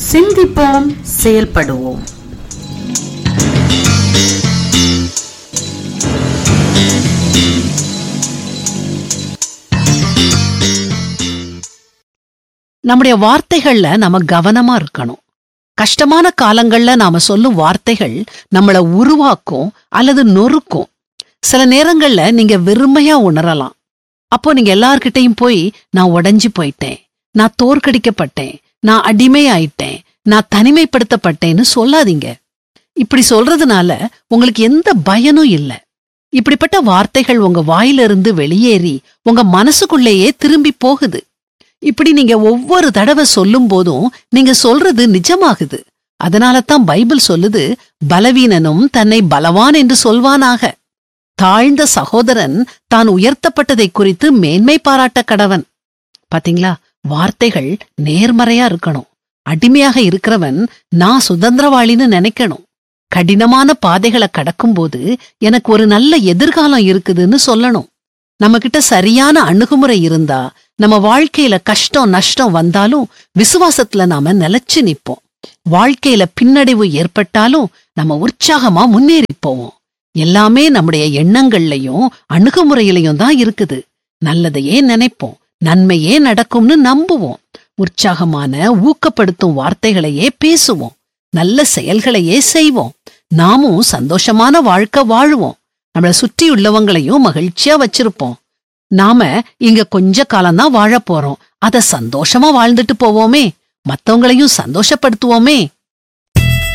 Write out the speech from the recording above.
சிந்திப்போம் செயல்படுவோம் நம்முடைய வார்த்தைகள்ல நாம கவனமா இருக்கணும் கஷ்டமான காலங்கள்ல நாம சொல்லும் வார்த்தைகள் நம்மள உருவாக்கும் அல்லது நொறுக்கும் சில நேரங்கள்ல நீங்க வெறுமையா உணரலாம் அப்போ நீங்க எல்லார்கிட்டயும் போய் நான் உடைஞ்சு போயிட்டேன் நான் தோற்கடிக்கப்பட்டேன் நான் அடிமையாயிட்டேன் நான் தனிமைப்படுத்தப்பட்டேன்னு சொல்லாதீங்க இப்படி சொல்றதுனால உங்களுக்கு எந்த பயனும் இல்ல இப்படிப்பட்ட வார்த்தைகள் உங்க வாயிலிருந்து வெளியேறி உங்க மனசுக்குள்ளேயே திரும்பி போகுது இப்படி நீங்க ஒவ்வொரு தடவை சொல்லும் போதும் நீங்க சொல்றது நிஜமாகுது அதனால தான் பைபிள் சொல்லுது பலவீனனும் தன்னை பலவான் என்று சொல்வானாக தாழ்ந்த சகோதரன் தான் உயர்த்தப்பட்டதை குறித்து மேன்மை பாராட்ட கடவன் பாத்தீங்களா வார்த்தைகள் நேர்மறையா இருக்கணும் அடிமையாக இருக்கிறவன் நான் சுதந்திரவாளின்னு நினைக்கணும் கடினமான பாதைகளை கடக்கும்போது எனக்கு ஒரு நல்ல எதிர்காலம் இருக்குதுன்னு சொல்லணும் நம்ம கிட்ட சரியான அணுகுமுறை இருந்தா நம்ம வாழ்க்கையில கஷ்டம் நஷ்டம் வந்தாலும் விசுவாசத்துல நாம நிலைச்சு நிப்போம் வாழ்க்கையில பின்னடைவு ஏற்பட்டாலும் நம்ம உற்சாகமா முன்னேறி போவோம் எல்லாமே நம்முடைய எண்ணங்கள்லயும் அணுகுமுறையிலையும் தான் இருக்குது நல்லதையே நினைப்போம் நன்மையே நடக்கும்னு நம்புவோம் உற்சாகமான ஊக்கப்படுத்தும் வார்த்தைகளையே பேசுவோம் நல்ல செயல்களையே செய்வோம் நாமும் சந்தோஷமான வாழ்க்கை வாழுவோம் நம்மள சுற்றியுள்ளவங்களையும் மகிழ்ச்சியா வச்சிருப்போம் நாம இங்க கொஞ்ச காலம்தான் வாழப் போறோம் அத சந்தோஷமா வாழ்ந்துட்டு போவோமே மத்தவங்களையும் சந்தோஷப்படுத்துவோமே